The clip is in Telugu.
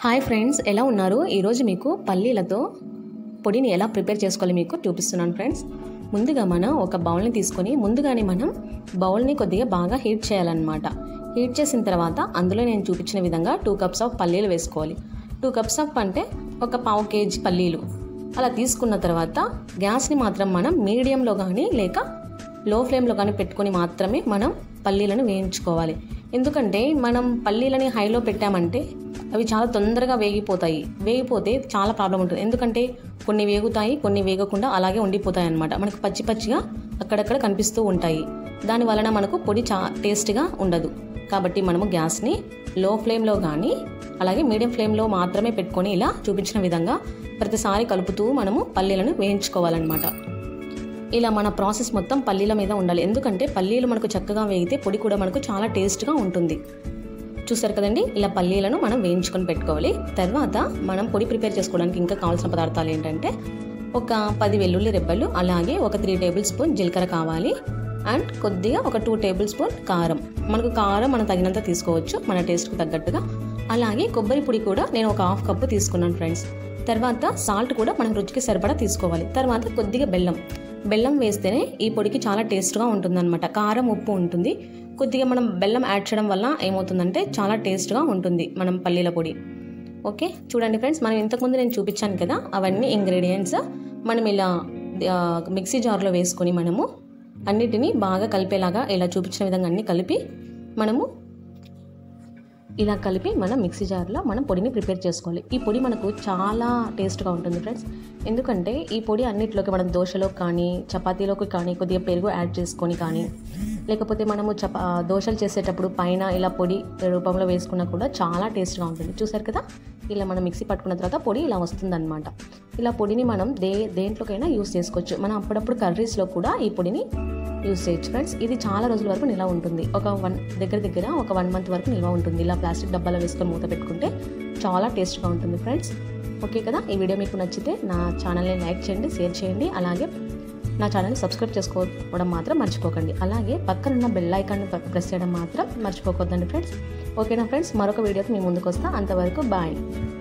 హాయ్ ఫ్రెండ్స్ ఎలా ఉన్నారు ఈరోజు మీకు పల్లీలతో పొడిని ఎలా ప్రిపేర్ చేసుకోవాలి మీకు చూపిస్తున్నాను ఫ్రెండ్స్ ముందుగా మనం ఒక బౌల్ని తీసుకొని ముందుగానే మనం బౌల్ని కొద్దిగా బాగా హీట్ చేయాలన్నమాట హీట్ చేసిన తర్వాత అందులో నేను చూపించిన విధంగా టూ కప్స్ ఆఫ్ పల్లీలు వేసుకోవాలి టూ కప్స్ ఆఫ్ అంటే ఒక పావు కేజీ పల్లీలు అలా తీసుకున్న తర్వాత గ్యాస్ని మాత్రం మనం మీడియంలో కానీ లేక లో ఫ్లేమ్లో కానీ పెట్టుకొని మాత్రమే మనం పల్లీలను వేయించుకోవాలి ఎందుకంటే మనం పల్లీలని హైలో పెట్టామంటే అవి చాలా తొందరగా వేగిపోతాయి వేగిపోతే చాలా ప్రాబ్లం ఉంటుంది ఎందుకంటే కొన్ని వేగుతాయి కొన్ని వేగకుండా అలాగే ఉండిపోతాయి అన్నమాట మనకు పచ్చి పచ్చిగా అక్కడక్కడ కనిపిస్తూ ఉంటాయి దాని వలన మనకు పొడి చా టేస్ట్గా ఉండదు కాబట్టి మనము గ్యాస్ని లో ఫ్లేమ్లో కానీ అలాగే మీడియం ఫ్లేమ్లో మాత్రమే పెట్టుకొని ఇలా చూపించిన విధంగా ప్రతిసారి కలుపుతూ మనము పల్లీలను వేయించుకోవాలన్నమాట ఇలా మన ప్రాసెస్ మొత్తం పల్లీల మీద ఉండాలి ఎందుకంటే పల్లీలు మనకు చక్కగా వేగితే పొడి కూడా మనకు చాలా టేస్ట్గా ఉంటుంది చూసారు కదండి ఇలా పల్లీలను మనం వేయించుకొని పెట్టుకోవాలి తర్వాత మనం పొడి ప్రిపేర్ చేసుకోవడానికి ఇంకా కావాల్సిన పదార్థాలు ఏంటంటే ఒక పది వెల్లుల్లి రెబ్బలు అలాగే ఒక త్రీ టేబుల్ స్పూన్ జీలకర్ర కావాలి అండ్ కొద్దిగా ఒక టూ టేబుల్ స్పూన్ కారం మనకు కారం మనం తగినంత తీసుకోవచ్చు మన టేస్ట్కి తగ్గట్టుగా అలాగే కొబ్బరి పొడి కూడా నేను ఒక హాఫ్ కప్పు తీసుకున్నాను ఫ్రెండ్స్ తర్వాత సాల్ట్ కూడా మనం రుచికి సరిపడా తీసుకోవాలి తర్వాత కొద్దిగా బెల్లం బెల్లం వేస్తేనే ఈ పొడికి చాలా టేస్ట్గా ఉంటుందన్నమాట కారం ఉప్పు ఉంటుంది కొద్దిగా మనం బెల్లం యాడ్ చేయడం వల్ల ఏమవుతుందంటే చాలా టేస్ట్గా ఉంటుంది మనం పల్లీల పొడి ఓకే చూడండి ఫ్రెండ్స్ మనం ఇంతకుముందు నేను చూపించాను కదా అవన్నీ ఇంగ్రీడియంట్స్ మనం ఇలా ఆ, మిక్సీ జార్లో వేసుకొని మనము అన్నిటినీ బాగా కలిపేలాగా ఇలా చూపించిన విధంగా అన్నీ కలిపి మనము ఇలా కలిపి మనం మిక్సీ జార్లో మనం పొడిని ప్రిపేర్ చేసుకోవాలి ఈ పొడి మనకు చాలా టేస్ట్గా ఉంటుంది ఫ్రెండ్స్ ఎందుకంటే ఈ పొడి అన్నిట్లోకి మనం దోశలో కానీ చపాతీలోకి కానీ కొద్దిగా పెరుగు యాడ్ చేసుకొని కానీ లేకపోతే మనము చపా దోశలు చేసేటప్పుడు పైన ఇలా పొడి రూపంలో వేసుకున్నా కూడా చాలా టేస్ట్గా ఉంటుంది చూసారు కదా ఇలా మనం మిక్సీ పట్టుకున్న తర్వాత పొడి ఇలా వస్తుందన్నమాట ఇలా పొడిని మనం దే దేంట్లోకైనా యూస్ చేసుకోవచ్చు మనం అప్పుడప్పుడు కర్రీస్లో కూడా ఈ పొడిని యూస్ చేయొచ్చు ఫ్రెండ్స్ ఇది చాలా రోజుల వరకు నిల్వ ఉంటుంది ఒక వన్ దగ్గర దగ్గర ఒక వన్ మంత్ వరకు నిల్వ ఉంటుంది ఇలా ప్లాస్టిక్ డబ్బాలో వేసుకొని మూత పెట్టుకుంటే చాలా టేస్ట్గా ఉంటుంది ఫ్రెండ్స్ ఓకే కదా ఈ వీడియో మీకు నచ్చితే నా ఛానల్ని లైక్ చేయండి షేర్ చేయండి అలాగే నా ఛానల్ని సబ్స్క్రైబ్ చేసుకోవడం మాత్రం మర్చిపోకండి అలాగే పక్కనున్న బెల్ ఐకాన్ని ప్రెస్ చేయడం మాత్రం మర్చిపోవద్దండి ఫ్రెండ్స్ ఓకేనా ఫ్రెండ్స్ మరొక వీడియోతో మీ ముందుకు వస్తా అంతవరకు బాయ్